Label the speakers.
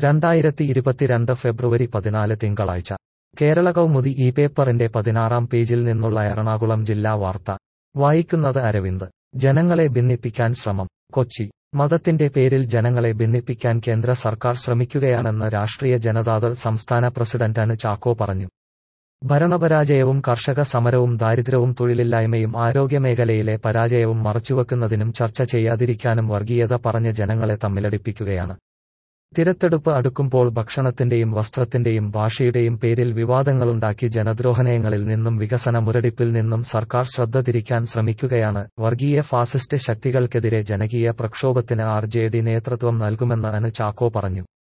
Speaker 1: രണ്ടായിരത്തി ഇരുപത്തിരണ്ട് ഫെബ്രുവരി പതിനാല് തിങ്കളാഴ്ച കേരള കൗമുദി ഈ പേപ്പറിന്റെ പതിനാറാം പേജിൽ നിന്നുള്ള എറണാകുളം ജില്ലാ വാർത്ത വായിക്കുന്നത് അരവിന്ദ് ജനങ്ങളെ ഭിന്നിപ്പിക്കാൻ ശ്രമം കൊച്ചി മതത്തിന്റെ പേരിൽ ജനങ്ങളെ ഭിന്നിപ്പിക്കാൻ കേന്ദ്ര സർക്കാർ ശ്രമിക്കുകയാണെന്ന് രാഷ്ട്രീയ ജനതാദൾ സംസ്ഥാന പ്രസിഡന്റ് അനു ചാക്കോ പറഞ്ഞു ഭരണപരാജയവും കർഷക സമരവും ദാരിദ്ര്യവും തൊഴിലില്ലായ്മയും ആരോഗ്യമേഖലയിലെ പരാജയവും മറച്ചുവെക്കുന്നതിനും ചർച്ച ചെയ്യാതിരിക്കാനും വർഗീയത പറഞ്ഞ് ജനങ്ങളെ തമ്മിലടിപ്പിക്കുകയാണ് തിരത്തെടുപ്പ് അടുക്കുമ്പോൾ ഭക്ഷണത്തിന്റെയും വസ്ത്രത്തിന്റെയും ഭാഷയുടെയും പേരിൽ വിവാദങ്ങളുണ്ടാക്കി ജനദ്രോഹനയങ്ങളിൽ നിന്നും വികസന മുരടിപ്പിൽ നിന്നും സർക്കാർ ശ്രദ്ധ തിരിക്കാൻ ശ്രമിക്കുകയാണ് വർഗീയ ഫാസിസ്റ്റ് ശക്തികൾക്കെതിരെ ജനകീയ പ്രക്ഷോഭത്തിന് ആർ ജെ ഡി നേതൃത്വം നൽകുമെന്ന് അനു ചാക്കോ പറഞ്ഞു